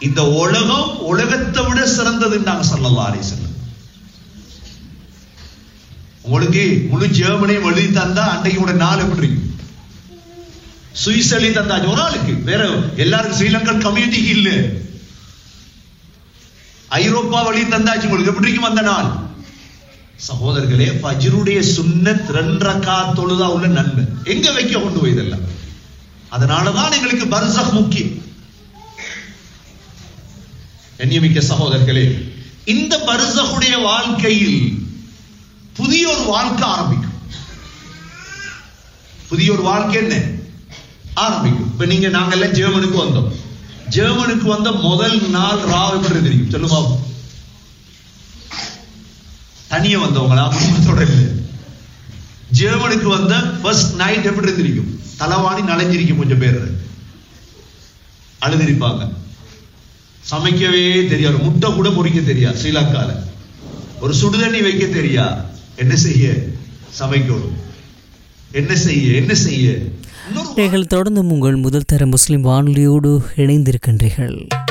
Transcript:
இந்த உலகம் உலகத்தை விட சிறந்ததுன்னாங்க சல்லல்லா அலிசல்லம் உங்களுக்கு முழு ஜெர்மனியும் எழுதி தந்தா அன்றையோட நாள் எப்படி இருக்கும் சுவிஸ் எழுதி தந்தாச்சு ஒரு ஆளுக்கு வேற எல்லாருக்கும் ஸ்ரீலங்கன் கம்யூனிட்டி இல்ல ஐரோப்பா வழி தந்தாச்சு உங்களுக்கு எப்படி இருக்கும் அந்த நாள் சகோதரர்களே ஃபஜ்ருடைய சுன்னத் ரெண்டரக்கா தொழுதா உள்ள நன்மை எங்க வைக்க கொண்டு போய் இதெல்லாம் அதனாலதான் எங்களுக்கு பர்சக் முக்கியம் கண்ணியமிக்க சகோதரர்களே இந்த பர்சகுடைய வாழ்க்கையில் புதிய ஒரு வாழ்க்கை ஆரம்பிக்கும் புதிய ஒரு வாழ்க்கை என்ன ஆரம்பிக்கும் இப்ப நீங்க நாங்க எல்லாம் ஜெர்மனுக்கு வந்தோம் ஜெர்மனுக்கு வந்த முதல் நாள் ராவ் எப்படி தெரியும் சொல்லுமா தனியா வந்தவங்களா குடும்பத்தோட இல்ல ஜெர்மனுக்கு வந்த ஃபர்ஸ்ட் நைட் எப்படி இருந்திருக்கும் தலவாணி நனைஞ்சிருக்கும் கொஞ்சம் பேர் அழுதிருப்பாங்க சமைக்கவே தெரியாது முட்டை கூட பொறிக்க தெரியாது ஸ்ரீலங்கால ஒரு சுடுதண்ணி வைக்க தெரியா என்ன செய்ய சமைக்கணும் என்ன செய்ய என்ன செய்ய இன்னொரு நீங்கள் தொடர்ந்து உங்கள் முதல் தர முஸ்லிம் வானொலியோடு இணைந்திருக்கின்றீர்கள்